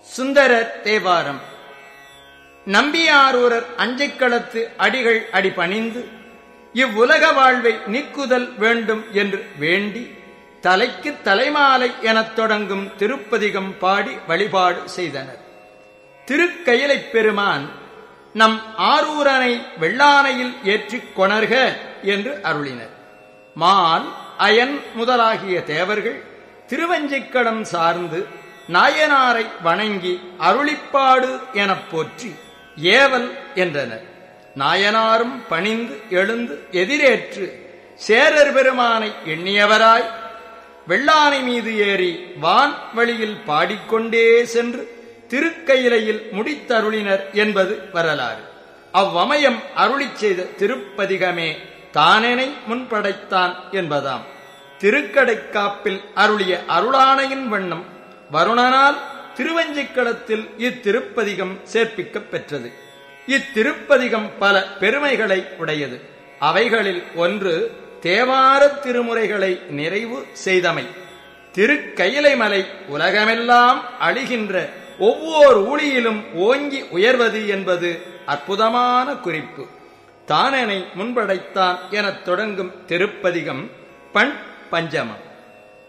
சுந்தரர் தேவாரம் நம்பியாரூரர் அஞ்சைக்களத்து அடிகள் அடிபணிந்து இவ்வுலக வாழ்வை நீக்குதல் வேண்டும் என்று வேண்டி தலைக்கு தலைமாலை எனத் தொடங்கும் திருப்பதிகம் பாடி வழிபாடு செய்தனர் திருக்கயிலைப் பெருமான் நம் ஆரூரனை வெள்ளானையில் ஏற்றிக் கொணர்க என்று அருளினர் மால் அயன் முதலாகிய தேவர்கள் திருவஞ்சிக்கடம் சார்ந்து நாயனாரை வணங்கி அருளிப்பாடு எனப் போற்றி ஏவல் என்றனர் நாயனாரும் பணிந்து எழுந்து எதிரேற்று சேரர் பெருமானை எண்ணியவராய் வெள்ளானை மீது ஏறி வான் வழியில் பாடிக்கொண்டே சென்று திருக்கயிலையில் முடித்தருளினர் என்பது வரலாறு அவ்வமயம் அருளிச் செய்த திருப்பதிகமே தானெனை முன்படைத்தான் என்பதாம் திருக்கடைக்காப்பில் அருளிய அருளானையின் வண்ணம் வருணனால் திருவஞ்சிக்களத்தில் இத்திருப்பதிகம் சேர்ப்பிக்கப் பெற்றது இத்திருப்பதிகம் பல பெருமைகளை உடையது அவைகளில் ஒன்று தேவார திருமுறைகளை நிறைவு செய்தமை திருக்கயிலை மலை உலகமெல்லாம் அழிகின்ற ஒவ்வொரு ஊழியிலும் ஓங்கி உயர்வது என்பது அற்புதமான குறிப்பு தானனை முன்படைத்தான் எனத் தொடங்கும் திருப்பதிகம் பண் பஞ்சமம்